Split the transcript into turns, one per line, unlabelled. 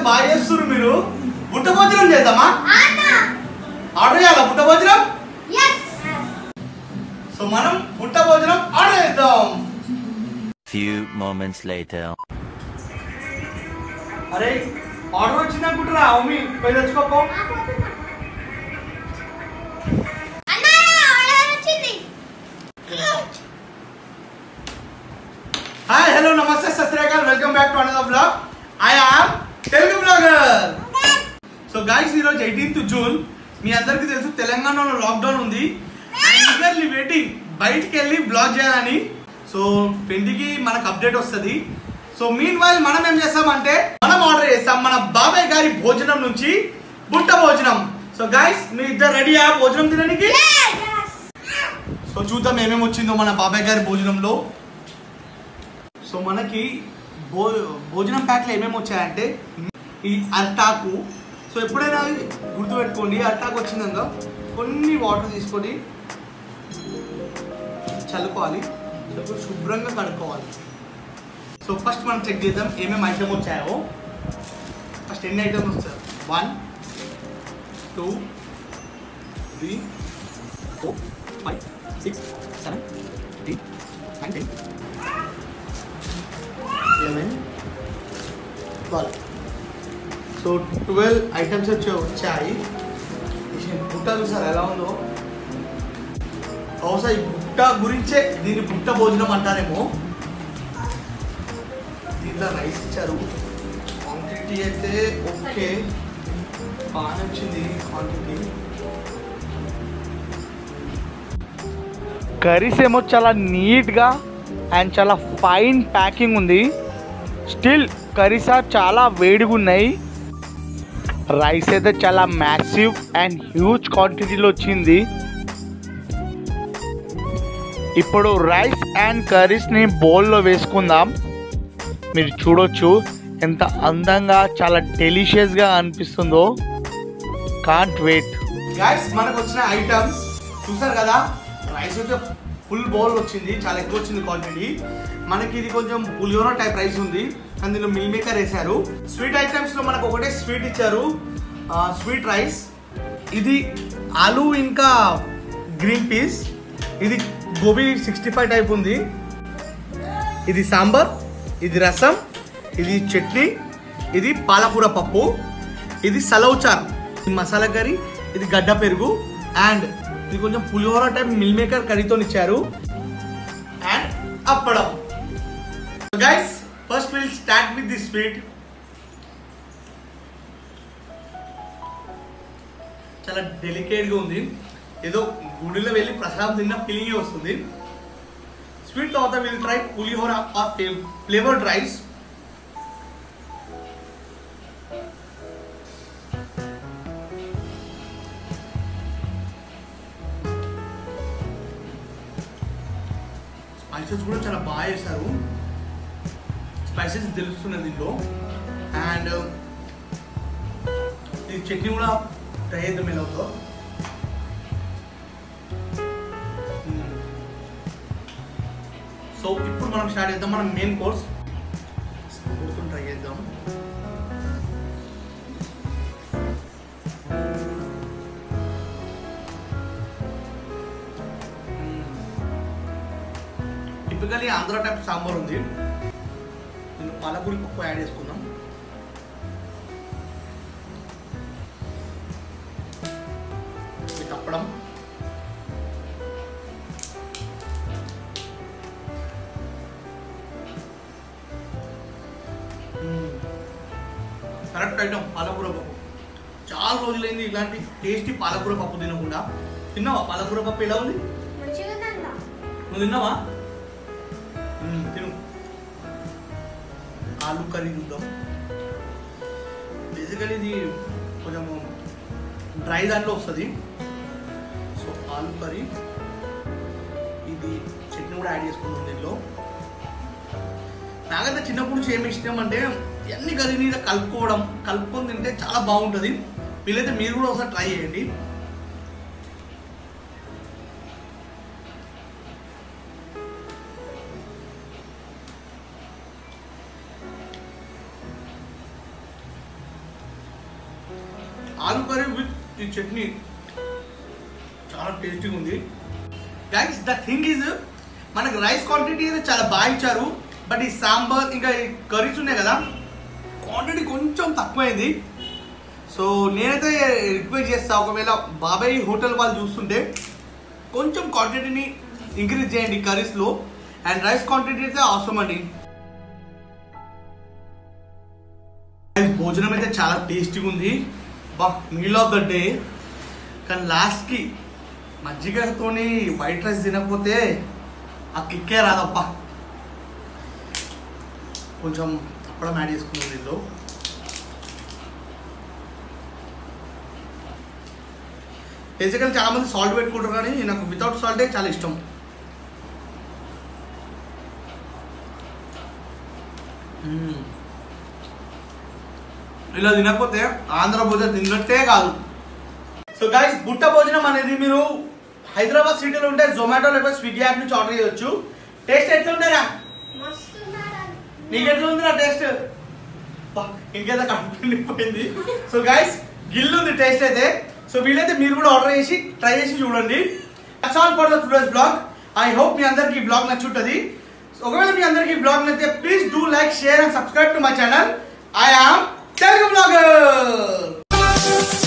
బాగా చేస్తున్నారు మీరు బుట్ట భోజనం చేద్దామా ఆర్డర్ చేయాలా బుట్ట భోజనం సో మనం బుట్ట భోజనం ఆర్డర్ చేద్దాం
Few moments later.
అరే ఆర్డర్ వచ్చింది అనుకుంటున్నా మమ్మీ పోయి తెచ్చుకోపో హాయ్ హలో నమస్తే సత్రేకాల్ welcome back to another blog I am Telugu blogger so guys ఈరోజు ఎయిటీన్త్ జూన్ మీ అందరికీ తెలుసు తెలంగాణలో లాక్డౌన్ ఉంది ఈగర్లీ వెయిటింగ్ బయటికి వెళ్ళి బ్లాగ్ చేయాలని సో ట్వంటీకి మనకు అప్డేట్ వస్తుంది సో మీన్ వైల్ మనం ఏం చేస్తామంటే మనం ఆర్డర్ చేస్తాం మన బాబాయ్ గారి భోజనం నుంచి బుట్ట భోజనం సో గైస్ మీ ఇద్దరు రెడీయా భోజనం తినడానికి సో చూద్దాం ఏమేమి వచ్చిందో మన బాబాయ్ గారి భోజనంలో సో మనకి భో భోజనం ప్యాక్లో ఏమేమి వచ్చాయంటే ఈ అట్టాకు సో ఎప్పుడైనా గుర్తుపెట్టుకోండి అట్టాకు వచ్చిందంగా కొన్ని వాటర్ తీసుకొని చల్లుకోవాలి చల్లుకొని శుభ్రంగా కడుక్కోవాలి సో ఫస్ట్ మనం చెక్ చేద్దాం ఏమేమి ఐటమ్ వచ్చాయో ఫస్ట్ ఎన్ని ఐటమ్స్ వచ్చాయి one two three four five six seven eight nine ten eleven twelve so twelve items వచ్చి వచ్చాయి ఈ బుట్ట చూసారు ఎలా ఉందో బహుశా ఈ బుట్ట గురించే దీన్ని బుట్ట భోజనం అంటారేమో దీంట్లో రైస్ ఇచ్చారు క్వాంటిటీ అయితే ఓకే బాగానే వచ్చింది క్వాంటిటీ
కర్రీస్ ఏమో చాలా నీట్గా అండ్ చాలా ఫైన్ ప్యాకింగ్ ఉంది స్టిల్ కర్రీస్ ఆర్ చాలా వేడిగా ఉన్నాయి రైస్ అయితే చాలా మ్యాసివ్ అండ్ హ్యూజ్ క్వాంటిటీలో వచ్చింది ఇప్పుడు రైస్ అండ్ కర్రీస్ని బౌల్లో వేసుకుందాం మీరు చూడొచ్చు ఎంత అందంగా చాలా డెలిషియస్గా అనిపిస్తుందో కాంట్ వెయిట్
గైస్ మనకు వచ్చిన ఐటమ్స్ చూసారు కదా రైస్ అయితే ఫుల్ బౌల్ వచ్చింది చాలా ఎక్కువ వచ్చింది క్వాంటిటీ మనకి ఇది కొంచెం పులిహోర టైప్ రైస్ ఉంది కానీ దీనిలో మిల్ మేకర్ వేశారు స్వీట్ ఐటమ్స్ లో మనకు ఒకటే స్వీట్ ఇచ్చారు స్వీట్ రైస్ ఇది ఆలు ఇంకా గ్రీన్ పీస్ ఇది గోబీ సిక్స్టీ ఫైవ్ టైప్ ఉంది ఇది సాంబార్ ఇది రసం ఇది చట్నీ ఇది పాలకూర పప్పు ఇది సలౌచార్ ఇది మసాలా కర్రీ ఇది గడ్డ పెరుగు అండ్ ఇది కొంచెం పులిహోర టైప్ మిల్ మేకర్ కర్రీతో ఇచ్చారు అండ్ అప్పడం guys first will start with the sweet చాలా డెలికేట్ గా ఉంది ఏదో గుడిలో వెళ్ళి ప్రసాదం తిన్న ఫీలింగ్ వస్తుంది స్వీట్ తర్వాత will try pulihora or flavoured rice spices కూడా చాలా బాగా చేశారు స్పైసెస్ తెలుస్తున్నాయి దీంట్లో అండ్ ఈ చట్నీ కూడా ట్రై చేద్దాం ఎలా ఉందో సో ఇప్పుడు మనం స్టార్ట్ చేద్దాం మనం మెయిన్ కోర్స్ ట్రై చేద్దాం టిపికలీ ఆంధ్ర టైప్ సాంబార్ ఉంది దీన్ని పాలకూరి పప్పు యాడ్ చేసుకుందాం ఇది కప్పడం కరెక్ట్ ఐటమ్ పాలకూర పప్పు చాలా రోజులైంది ఇలాంటి టేస్టీ పాలకూర పప్పు తినకుండా తిన్నావా పాలకూర పప్పు ఎలా ఉంది నువ్వు తిన్నావా మ్మ్, తిను ఆలు కర్రీ చూద్దాం బేసికలీ ఇది కొంచెం డ్రై దాంట్లో వస్తుంది సో ఆలు కర్రీ ఇది చట్నీ కూడా యాడ్ చేసుకుందాం దీనిలో నాకైతే చిన్నప్పుడు నుంచి ఏమి ఇష్టం అంటే అన్ని కర్రీని ఇలా కలుపుకోవడం కలుపుకొని తింటే చాలా బాగుంటుంది వీలైతే మీరు కూడా ఒకసారి ట్రై చేయండి ఆలు కర్రీ విత్ ఈ చట్నీ చాలా టేస్టీగా ఉంది గైస్ ద థింగ్ ఈజ్ మనకి రైస్ క్వాంటిటీ అయితే చాలా బాగా ఇచ్చారు బట్ ఈ సాంబార్ ఇంకా ఈ కర్రీస్ ఉన్నాయి కదా క్వాంటిటీ కొంచెం తక్కువైంది సో నేనైతే రిక్వెస్ట్ చేస్తా ఒకవేళ బాబాయ్ హోటల్ వాళ్ళు చూస్తుంటే కొంచెం క్వాంటిటీని ఇంక్రీజ్ చేయండి కర్రీస్లో అండ్ రైస్ క్వాంటిటీ అయితే అవసరం అండి భోజనం అయితే చాలా టేస్టీగా ఉంది బా మీల్ ఆఫ్ ద డే కానీ లాస్ట్కి మజ్జిగతోని వైట్ రైస్ తినకపోతే ఆ కిక్కే రాదప్పా కొంచెం అప్పడం యాడ్ చేసుకున్నాం దీనిలో బేసికల్ చాలా మంది సాల్ట్ పెట్టుకుంటారు కానీ నాకు వితౌట్ సాల్టే చాలా ఇష్టం మ్మ్. ఇలా తినకపోతే ఆంధ్ర భోజనం తిన్నట్టే కాదు సో గైస్ బుట్ట భోజనం అనేది మీరు హైదరాబాద్ సిటీలో ఉంటే జొమాటో లేకపోతే స్విగ్గీ యాప్ నుంచి ఆర్డర్ చేయొచ్చు టేస్ట్ ఎట్లా ఉంటారా నీకు ఎట్లా ఉంది నా టేస్ట్ ఇంకేదో కంపెనీ సో గైస్ గిల్ ఉంది టేస్ట్ అయితే సో వీలైతే మీరు కూడా ఆర్డర్ చేసి ట్రై చేసి చూడండి that's all for the today's blog I hope మీ అందరికి ఈ బ్లాగ్ నచ్చుంటది So, ఒకవేళ మీ అందరికి ఈ బ్లాగ్ నచ్చితే please do like share and subscribe to my channel I am Telugu blogger